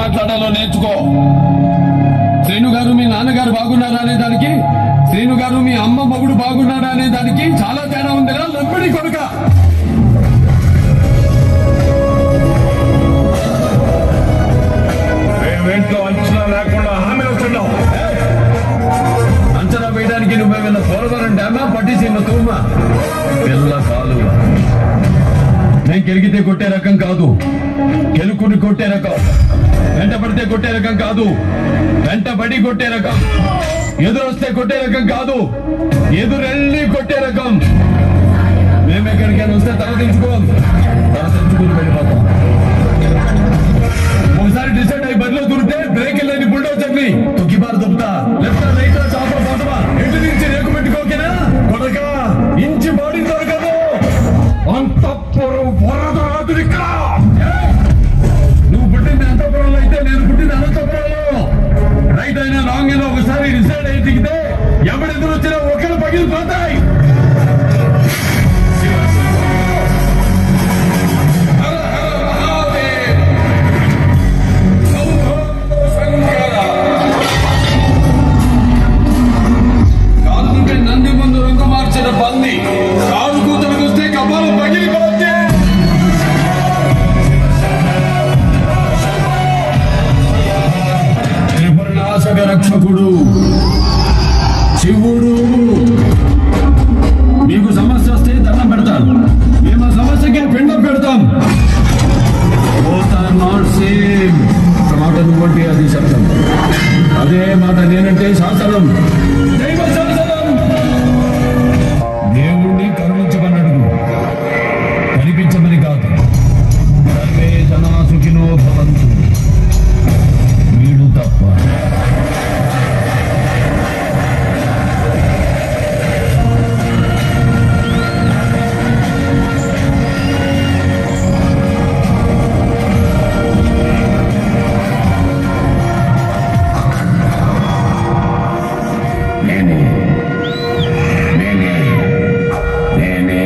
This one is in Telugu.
మాట్లాడాలో నేర్చుకో శ్రీను గారు మీ నాన్నగారు బాగున్నారా అనే దానికి శ్రీను గారు మీ అమ్మ మొగుడు బాగున్నారా అనే దానికి చాలా తేడా ఉందిరా లంబడి కొడుక మేమేంట్లో అంచనా లేకుండా హామీ వస్తున్నాం అంచనా వేయడానికి నువ్వేమైనా పోలవరం డ్యామా పట్టిసీమ తూమా పిల్ల కాలువ నేను కెలిగితే కొట్టే రకం కాదు కెలుకుని కొట్టే రకం వెంట పడితే కొట్టే రకం కాదు వెంట పడి కొట్టే రకం ఎదురొస్తే కొట్టే రకం కాదు ఎదురెళ్ళి కొట్టే రకం మేమెక్కడికైనా వస్తే తల దించుకోం తల దించుకుని వెళ్ళిపోతాం ఒకసారి డిసైడ్ అయ్యి బరిలో దూరితే బ్రేక్ లేని బుల్డోజర్ని తొక్కిబారు దుబ్బుతా లెఫ్ట్ రైట్ చాప బాటమా ఎటు నుంచి రేకు పెట్టుకోకేనా కొడక ఇంచి బాడీ దొరకదు అంతఃపురం వరదరాదు ఇక్కడ నువ్వు పుట్టింది అంతఃపురంలో అయితే నేను పుట్టింది అనంతపురంలో రైట్ అయినా రాంగ్ అయినా ఒకసారి డిసైడ్ అయ్యి దిగితే ఎవడెదురు వచ్చినా ఒకరు పగిలిపోతాయి హర హర మహాదేవ్ కాలుతుంటే నంది ముందు రంగు మార్చిన పంది కాలు కూతురుకు వస్తే కపాలం పగిలిపోతే త్రిపురనాశక రక్షకుడు శివుడు మీకు సమస్య వస్తే దండం పెడతాను మేము ఆ సమస్యకి పిండం పెడతాం బోత్ ఆర్ నాట్ సేమ్ మాట నువ్వంటే అది శబ్దం అదే మాట నేనంటే శాసనం దైవ శాసనం దేవుణ్ణి కరుణించమని అడుగు కనిపించమని కాదు సర్వే జనా సుఖినో భవంతు వీడు తప్ప నేనే నేనే నేనే